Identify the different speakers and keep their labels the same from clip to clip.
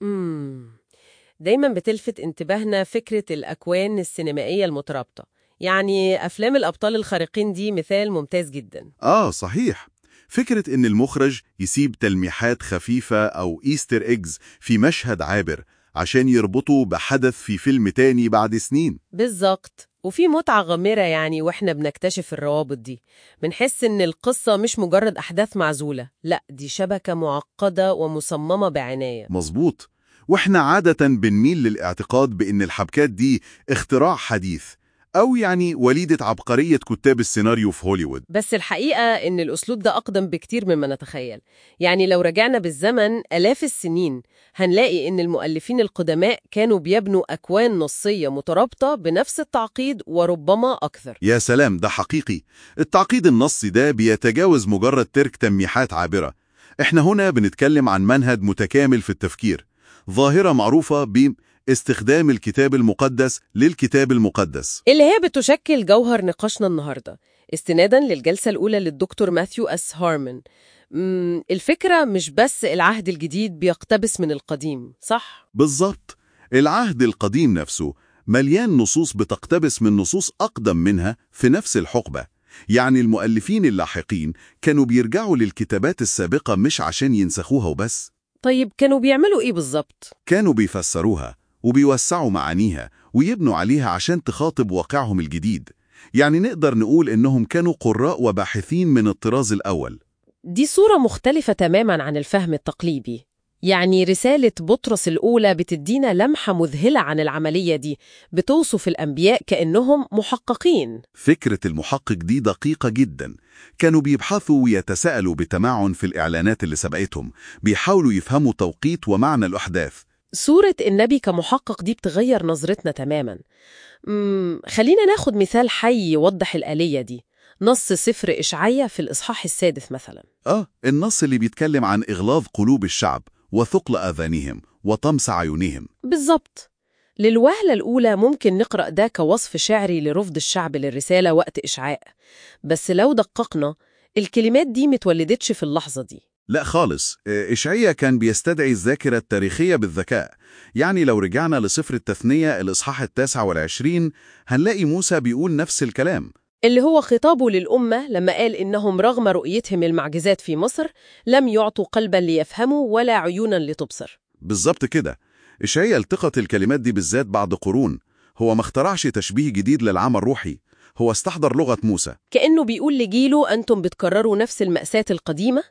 Speaker 1: مم. دايما بتلفت انتباهنا فكرة الأكوان السينمائية المترابطة يعني أفلام الأبطال الخارقين دي مثال ممتاز جدا
Speaker 2: آه صحيح فكرة إن المخرج يسيب تلميحات خفيفة أو إيستر إيجز في مشهد عابر عشان يربطه بحدث في فيلم تاني بعد سنين
Speaker 1: بالظبط وفي متعة غامرة يعني وإحنا بنكتشف الروابط دي بنحس إن القصة مش مجرد أحداث معزولة لا دي شبكة معقدة ومصممة بعناية
Speaker 2: مظبوط وإحنا عادة بنميل للاعتقاد بإن الحبكات دي اختراع حديث أو يعني وليدة عبقرية كتاب السيناريو في هوليوود
Speaker 1: بس الحقيقة إن الأسلوب ده أقدم بكتير مما نتخيل يعني لو رجعنا بالزمن آلاف السنين هنلاقي إن المؤلفين القدماء كانوا بيبنوا أكوان نصية مترابطة بنفس التعقيد وربما أكثر
Speaker 2: يا سلام ده حقيقي التعقيد النصي ده بيتجاوز مجرد ترك تلميحات عابرة احنا هنا بنتكلم عن منهج متكامل في التفكير ظاهرة معروفة باستخدام الكتاب المقدس للكتاب المقدس
Speaker 1: اللي هي بتشكل جوهر نقاشنا النهاردة استنادا للجلسة الأولى للدكتور ماثيو أس هارمن مم، الفكرة مش بس العهد الجديد بيقتبس من القديم صح؟
Speaker 2: بالظبط العهد القديم نفسه مليان نصوص بتقتبس من نصوص أقدم منها في نفس الحقبة يعني المؤلفين اللاحقين كانوا بيرجعوا للكتابات السابقة مش عشان ينسخوها وبس
Speaker 1: طيب كانوا بيعملوا إيه بالظبط؟
Speaker 2: كانوا بيفسروها وبيوسعوا معانيها ويبنوا عليها عشان تخاطب واقعهم الجديد يعني نقدر نقول إنهم كانوا قراء وباحثين من الطراز الأول
Speaker 1: دي صورة مختلفة تماما عن الفهم التقليدي يعني رسالة بطرس الأولى بتدينا لمحة مذهلة عن العملية دي بتوصف الأنبياء كأنهم محققين
Speaker 2: فكرة المحقق دي دقيقة جدا كانوا بيبحثوا ويتساءلوا بتمعن في الإعلانات اللي سبقتهم بيحاولوا يفهموا توقيت ومعنى الأحداث
Speaker 1: صورة النبي كمحقق دي بتغير نظرتنا تماما مم خلينا ناخد مثال حي يوضح الآلية دي نص سفر إشعية في الإصحاح السادس مثلا
Speaker 2: آه النص اللي بيتكلم عن إغلاظ قلوب الشعب وثقل آذانهم وطمس عيونهم
Speaker 1: بالظبط للوهلة الأولى ممكن نقرأ ده كوصف شعري لرفض الشعب للرسالة وقت إشعاء بس لو دققنا الكلمات دي متولدتش في اللحظة دي
Speaker 2: لا خالص إشعية كان بيستدعي الذاكرة التاريخية بالذكاء يعني لو رجعنا لسفر التثنية الإصحاح التاسع والعشرين هنلاقي موسى بيقول نفس الكلام
Speaker 1: اللي هو خطابه للأمة لما قال إنهم رغم رؤيتهم المعجزات في مصر لم يعطوا قلبا ليفهموا ولا عيونا لتبصر
Speaker 2: بالظبط كده إشعية التقط الكلمات دي بالذات بعد قرون هو ما اخترعش تشبيه جديد للعمل الروحي هو استحضر لغة موسى
Speaker 1: كأنه بيقول لجيله أنتم بتكرروا نفس المأساة القديمة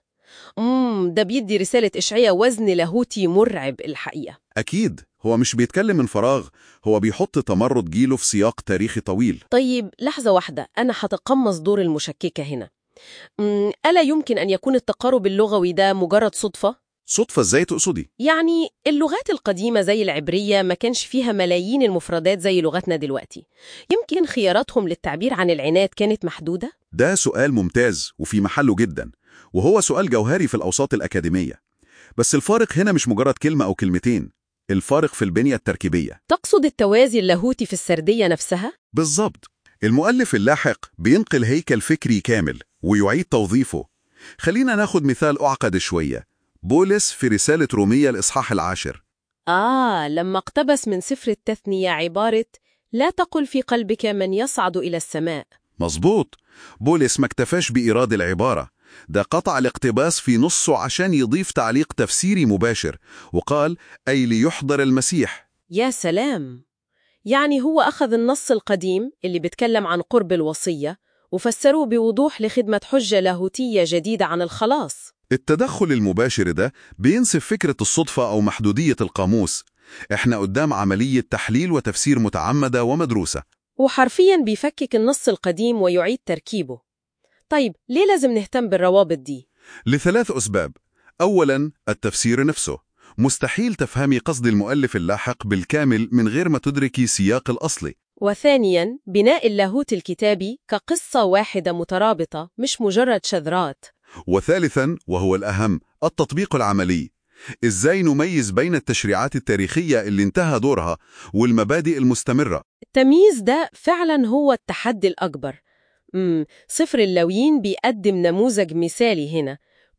Speaker 1: مم ده بيدي رسالة إشعية وزن لاهوتي مرعب الحقيقة
Speaker 2: أكيد هو مش بيتكلم من فراغ هو بيحط تمرد جيله في سياق تاريخي طويل
Speaker 1: طيب لحظة واحدة أنا هتقمص دور المشككة هنا مم، ألا يمكن أن يكون التقارب اللغوي ده مجرد صدفة؟
Speaker 2: صدفة ازاي تقصدي؟
Speaker 1: يعني اللغات القديمة زي العبرية ما كانش فيها ملايين المفردات زي لغتنا دلوقتي يمكن خياراتهم للتعبير عن العناد كانت محدودة؟
Speaker 2: ده سؤال ممتاز وفي محله جدا وهو سؤال جوهري في الأوساط الأكاديمية بس الفارق هنا مش مجرد كلمة أو كلمتين الفارق في البنية التركيبية
Speaker 1: تقصد التوازي اللاهوتي في السردية نفسها؟
Speaker 2: بالظبط المؤلف اللاحق بينقل هيكل فكري كامل ويعيد توظيفه خلينا ناخد مثال أعقد شوية بولس في رسالة رومية الإصحاح العاشر
Speaker 1: آه لما اقتبس من سفر التثنية عبارة لا تقل في قلبك من يصعد إلى السماء
Speaker 2: مظبوط بولس ما اكتفاش بإيراد العبارة ده قطع الاقتباس في نصه عشان يضيف تعليق تفسيري مباشر وقال أي ليحضر المسيح
Speaker 1: يا سلام يعني هو أخذ النص القديم اللي بيتكلم عن قرب الوصية وفسروه بوضوح لخدمة حجة لاهوتية جديدة عن الخلاص
Speaker 2: التدخل المباشر ده بينسف فكرة الصدفة أو محدودية القاموس احنا قدام عملية تحليل وتفسير متعمدة ومدروسة
Speaker 1: وحرفيا بيفكك النص القديم ويعيد تركيبه طيب ليه لازم نهتم بالروابط دي؟
Speaker 2: لثلاث أسباب أولا التفسير نفسه مستحيل تفهمي قصد المؤلف اللاحق بالكامل من غير ما تدركي سياق الأصلي
Speaker 1: وثانيا بناء اللاهوت الكتابي كقصة واحدة مترابطة مش مجرد شذرات
Speaker 2: وثالثا وهو الأهم التطبيق العملي إزاي نميز بين التشريعات التاريخية اللي انتهى دورها والمبادئ المستمرة
Speaker 1: التمييز ده فعلا هو التحدي الأكبر مم. صفر اللاويين بيقدم نموذج مثالي هنا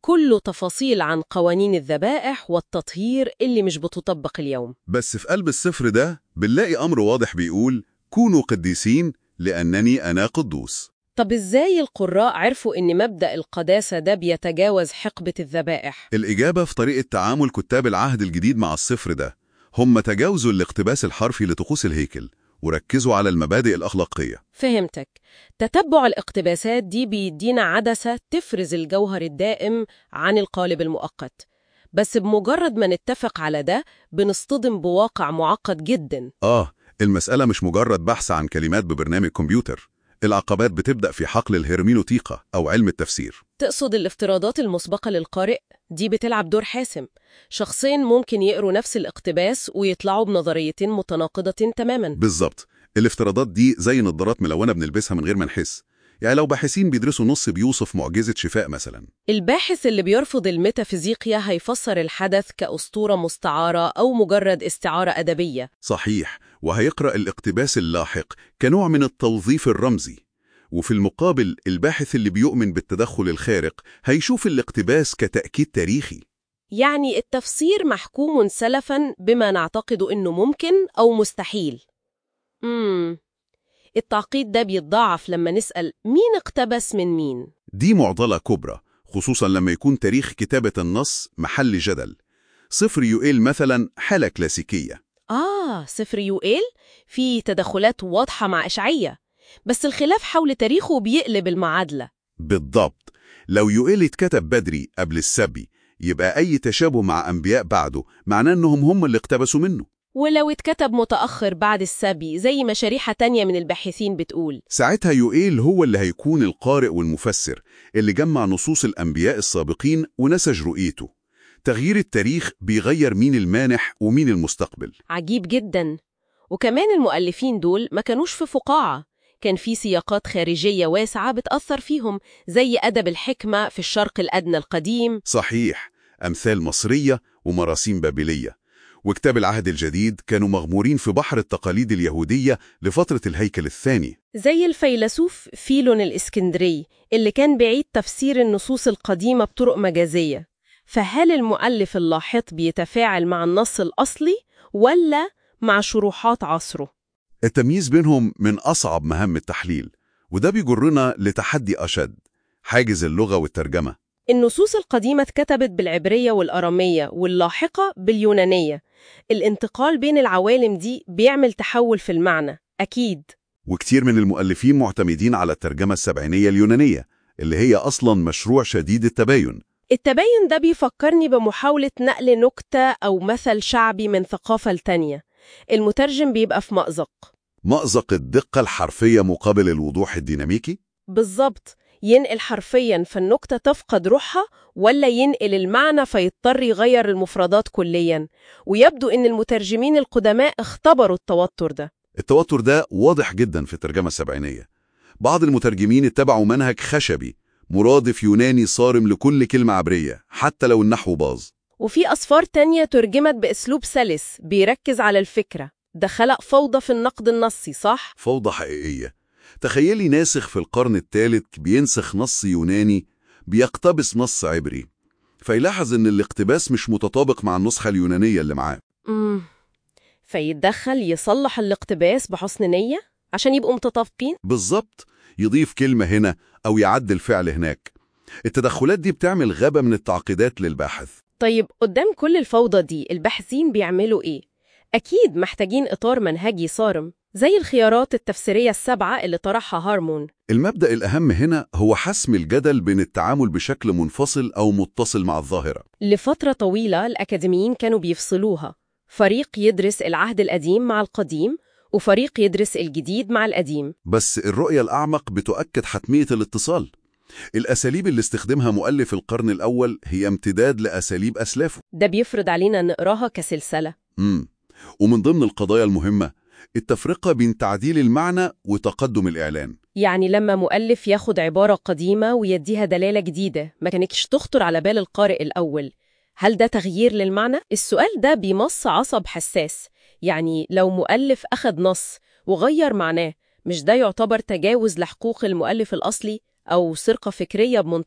Speaker 1: كله تفاصيل عن قوانين الذبائح والتطهير اللي مش بتطبق اليوم
Speaker 2: بس في قلب السفر ده بنلاقي أمر واضح بيقول كونوا قديسين لأنني أنا قدوس
Speaker 1: طب إزاي القراء عرفوا إن مبدأ القداسة ده بيتجاوز حقبة الذبائح؟
Speaker 2: الإجابة في طريقة تعامل كتاب العهد الجديد مع السفر ده هم تجاوزوا الاقتباس الحرفي لطقوس الهيكل وركزوا على المبادئ الأخلاقية
Speaker 1: فهمتك تتبع الاقتباسات دي بيدينا عدسة تفرز الجوهر الدائم عن القالب المؤقت بس بمجرد ما نتفق على ده بنصطدم بواقع معقد جدا
Speaker 2: آه المسألة مش مجرد بحث عن كلمات ببرنامج كمبيوتر العقبات بتبدأ في حقل الهرمينوتيقة أو علم التفسير
Speaker 1: تقصد الافتراضات المسبقة للقارئ دي بتلعب دور حاسم شخصين ممكن يقروا نفس الاقتباس ويطلعوا بنظريتين متناقضة تماما
Speaker 2: بالظبط الافتراضات دي زي نظارات ملونة بنلبسها من غير ما نحس يعني لو باحثين بيدرسوا نص بيوصف معجزة شفاء مثلا
Speaker 1: الباحث اللي بيرفض الميتافيزيقيا هيفسر الحدث كأسطورة مستعارة أو مجرد استعارة أدبية
Speaker 2: صحيح وهيقرأ الاقتباس اللاحق كنوع من التوظيف الرمزي وفي المقابل الباحث اللي بيؤمن بالتدخل الخارق هيشوف الاقتباس كتأكيد تاريخي
Speaker 1: يعني التفسير محكوم سلفا بما نعتقد إنه ممكن أو مستحيل مم. التعقيد ده بيتضاعف لما نسأل مين اقتبس من مين
Speaker 2: دي معضلة كبرى خصوصا لما يكون تاريخ كتابة النص محل جدل صفر يوئيل مثلا حالة كلاسيكية
Speaker 1: آه سفر يوئيل فيه تدخلات واضحة مع إشعية بس الخلاف حول تاريخه بيقلب المعادلة
Speaker 2: بالضبط لو يوئيل اتكتب بدري قبل السبي يبقى أي تشابه مع أنبياء بعده معناه أنهم هم اللي اقتبسوا منه
Speaker 1: ولو اتكتب متأخر بعد السبي زي ما شريحة تانية من الباحثين بتقول
Speaker 2: ساعتها يوئيل هو اللي هيكون القارئ والمفسر اللي جمع نصوص الأنبياء السابقين ونسج رؤيته تغيير التاريخ بيغير مين المانح ومين المستقبل
Speaker 1: عجيب جدا وكمان المؤلفين دول ما كانوش في فقاعة كان في سياقات خارجية واسعة بتأثر فيهم زي أدب الحكمة في الشرق الأدنى القديم
Speaker 2: صحيح أمثال مصرية ومراسيم بابلية وكتاب العهد الجديد كانوا مغمورين في بحر التقاليد اليهودية لفترة الهيكل الثاني
Speaker 1: زي الفيلسوف فيلون الإسكندري اللي كان بيعيد تفسير النصوص القديمة بطرق مجازية فهل المؤلف اللاحق بيتفاعل مع النص الأصلي ولا مع شروحات عصره؟
Speaker 2: التمييز بينهم من أصعب مهام التحليل وده بيجرنا لتحدي أشد حاجز اللغة والترجمة
Speaker 1: النصوص القديمة اتكتبت بالعبرية والأرامية واللاحقة باليونانية الانتقال بين العوالم دي بيعمل تحول في المعنى أكيد
Speaker 2: وكتير من المؤلفين معتمدين على الترجمة السبعينية اليونانية اللي هي أصلا مشروع شديد التباين
Speaker 1: التباين ده بيفكرني بمحاولة نقل نكتة أو مثل شعبي من ثقافة لتانية المترجم بيبقى في مأزق
Speaker 2: مأزق الدقة الحرفية مقابل الوضوح الديناميكي
Speaker 1: بالظبط ينقل حرفيا فالنكتة تفقد روحها ولا ينقل المعنى فيضطر يغير المفردات كليا ويبدو إن المترجمين القدماء اختبروا التوتر ده
Speaker 2: التوتر ده واضح جدا في الترجمة السبعينية بعض المترجمين اتبعوا منهج خشبي مرادف يوناني صارم لكل كلمة عبرية حتى لو النحو باظ
Speaker 1: وفي أصفار تانية ترجمت بأسلوب سلس بيركز على الفكرة ده خلق فوضى في النقد النصي صح؟
Speaker 2: فوضى حقيقية تخيلي ناسخ في القرن الثالث بينسخ نص يوناني بيقتبس نص عبري فيلاحظ ان الاقتباس مش متطابق مع النسخة اليونانية اللي معاه
Speaker 1: مم. فيتدخل يصلح الاقتباس بحسن نية عشان يبقوا متطابقين
Speaker 2: بالظبط يضيف كلمة هنا أو يعدل فعل هناك التدخلات دي بتعمل غابة من التعقيدات للباحث
Speaker 1: طيب قدام كل الفوضى دي الباحثين بيعملوا إيه؟ أكيد محتاجين إطار منهجي صارم زي الخيارات التفسيرية السبعة اللي طرحها هارمون
Speaker 2: المبدأ الأهم هنا هو حسم الجدل بين التعامل بشكل منفصل أو متصل مع الظاهرة
Speaker 1: لفترة طويلة الأكاديميين كانوا بيفصلوها فريق يدرس العهد القديم مع القديم وفريق يدرس الجديد مع القديم
Speaker 2: بس الرؤية الأعمق بتؤكد حتمية الاتصال الأساليب اللي استخدمها مؤلف القرن الأول هي امتداد لأساليب أسلافه
Speaker 1: ده بيفرض علينا نقراها كسلسلة
Speaker 2: مم. ومن ضمن القضايا المهمة التفرقة بين تعديل المعنى وتقدم الإعلان
Speaker 1: يعني لما مؤلف ياخد عبارة قديمة ويديها دلالة جديدة ما كانتش تخطر على بال القارئ الأول هل ده تغيير للمعنى؟ السؤال ده بيمص عصب حساس يعني لو مؤلف أخد نص وغير معناه مش ده يعتبر تجاوز لحقوق المؤلف الأصلي أو سرقة فكرية بمنطقنا؟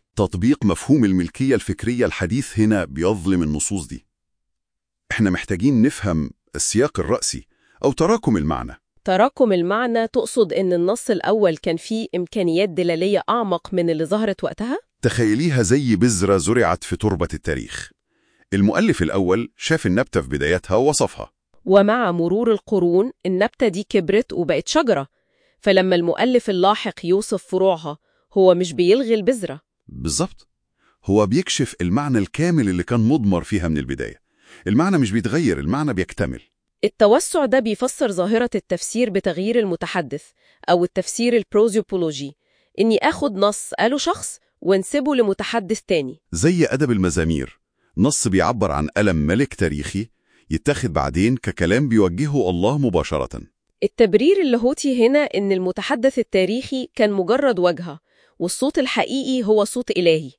Speaker 2: تطبيق مفهوم الملكية الفكرية الحديث هنا بيظلم النصوص دي احنا محتاجين نفهم السياق الرأسي أو تراكم المعنى
Speaker 1: تراكم المعنى تقصد إن النص الأول كان فيه إمكانيات دلالية أعمق من اللي ظهرت وقتها؟
Speaker 2: تخيليها زي بذرة زرعت في تربة التاريخ المؤلف الأول شاف النبتة في بدايتها ووصفها
Speaker 1: ومع مرور القرون النبتة دي كبرت وبقت شجرة فلما المؤلف اللاحق يوصف فروعها هو مش بيلغي البذرة
Speaker 2: بالظبط هو بيكشف المعنى الكامل اللي كان مضمر فيها من البداية المعنى مش بيتغير المعنى بيكتمل
Speaker 1: التوسع ده بيفسر ظاهرة التفسير بتغيير المتحدث أو التفسير البروزيوبولوجي إني أخد نص قاله شخص وانسبه لمتحدث تاني
Speaker 2: زي أدب المزامير نص بيعبر عن ألم ملك تاريخي يتاخد بعدين ككلام بيوجهه الله مباشرة
Speaker 1: التبرير اللاهوتي هنا إن المتحدث التاريخي كان مجرد واجهة والصوت الحقيقي هو صوت إلهي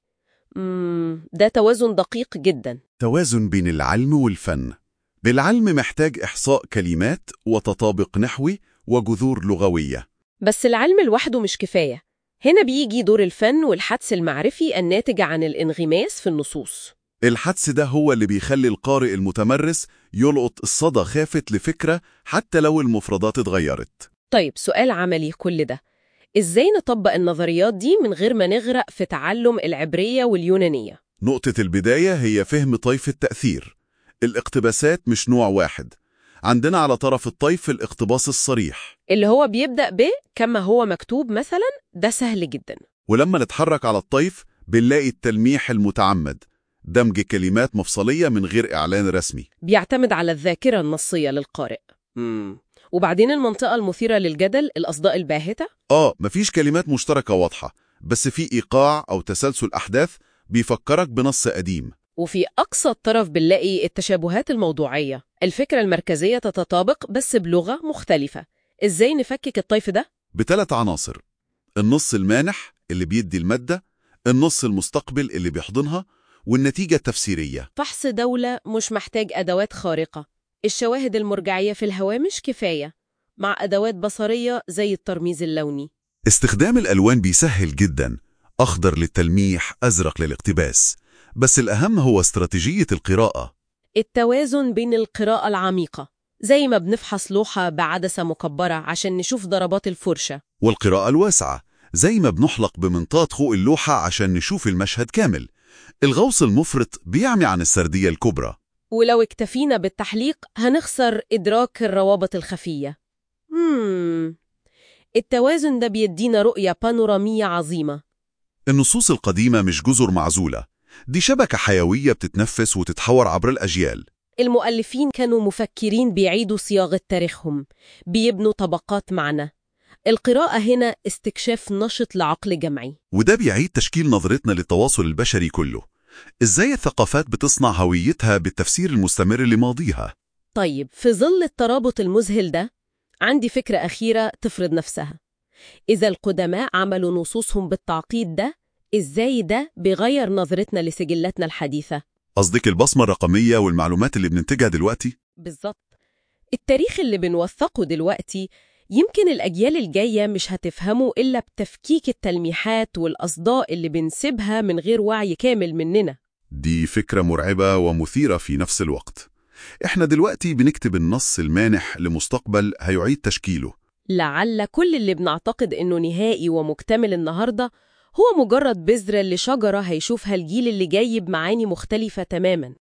Speaker 1: مم ده توازن دقيق جدا
Speaker 2: توازن بين العلم والفن بالعلم محتاج إحصاء كلمات وتطابق نحوي وجذور لغوية
Speaker 1: بس العلم لوحده مش كفاية هنا بيجي دور الفن والحدس المعرفي الناتج عن الانغماس في النصوص
Speaker 2: الحدس ده هو اللي بيخلي القارئ المتمرس يلقط الصدى خافت لفكرة حتى لو المفردات اتغيرت
Speaker 1: طيب سؤال عملي كل ده إزاي نطبق النظريات دي من غير ما نغرق في تعلم العبرية واليونانية؟
Speaker 2: نقطة البداية هي فهم طيف التأثير الاقتباسات مش نوع واحد عندنا على طرف الطيف الاقتباس الصريح
Speaker 1: اللي هو بيبدأ ب كما هو مكتوب مثلا ده سهل جدا
Speaker 2: ولما نتحرك على الطيف بنلاقي التلميح المتعمد دمج كلمات مفصلية من غير إعلان رسمي
Speaker 1: بيعتمد على الذاكرة النصية للقارئ مم. وبعدين المنطقة المثيرة للجدل الأصداء الباهتة
Speaker 2: آه مفيش كلمات مشتركة واضحة بس في إيقاع أو تسلسل أحداث بيفكرك بنص قديم
Speaker 1: وفي أقصى الطرف بنلاقي التشابهات الموضوعية الفكرة المركزية تتطابق بس بلغة مختلفة إزاي نفكك الطيف ده؟
Speaker 2: بثلاث عناصر النص المانح اللي بيدي المادة النص المستقبل اللي بيحضنها والنتيجة التفسيرية
Speaker 1: فحص دولة مش محتاج أدوات خارقة الشواهد المرجعية في الهوامش كفاية مع أدوات بصرية زي الترميز اللوني
Speaker 2: استخدام الألوان بيسهل جدا أخضر للتلميح أزرق للاقتباس بس الأهم هو استراتيجية القراءة
Speaker 1: التوازن بين القراءة العميقة زي ما بنفحص لوحة بعدسة مكبرة عشان نشوف ضربات الفرشة
Speaker 2: والقراءة الواسعة زي ما بنحلق بمنطاد فوق اللوحة عشان نشوف المشهد كامل الغوص المفرط بيعمي عن السردية الكبرى
Speaker 1: ولو اكتفينا بالتحليق هنخسر إدراك الروابط الخفية مم. التوازن ده بيدينا رؤية بانورامية عظيمة
Speaker 2: النصوص القديمة مش جزر معزولة دي شبكة حيوية بتتنفس وتتحور عبر الأجيال
Speaker 1: المؤلفين كانوا مفكرين بيعيدوا صياغة تاريخهم بيبنوا طبقات معنى القراءة هنا استكشاف نشط لعقل جمعي
Speaker 2: وده بيعيد تشكيل نظرتنا للتواصل البشري كله إزاي الثقافات بتصنع هويتها بالتفسير المستمر لماضيها
Speaker 1: طيب في ظل الترابط المذهل ده عندي فكرة أخيرة تفرض نفسها إذا القدماء عملوا نصوصهم بالتعقيد ده إزاي ده بيغير نظرتنا لسجلاتنا الحديثة
Speaker 2: قصدك البصمة الرقمية والمعلومات اللي بننتجها دلوقتي؟
Speaker 1: بالظبط التاريخ اللي بنوثقه دلوقتي يمكن الأجيال الجاية مش هتفهمه إلا بتفكيك التلميحات والأصداء اللي بنسيبها من غير وعي كامل مننا
Speaker 2: دي فكرة مرعبة ومثيرة في نفس الوقت إحنا دلوقتي بنكتب النص المانح لمستقبل هيعيد تشكيله
Speaker 1: لعل كل اللي بنعتقد إنه نهائي ومكتمل النهاردة هو مجرد بذرة لشجرة هيشوفها الجيل اللي جاي بمعاني مختلفة تماماً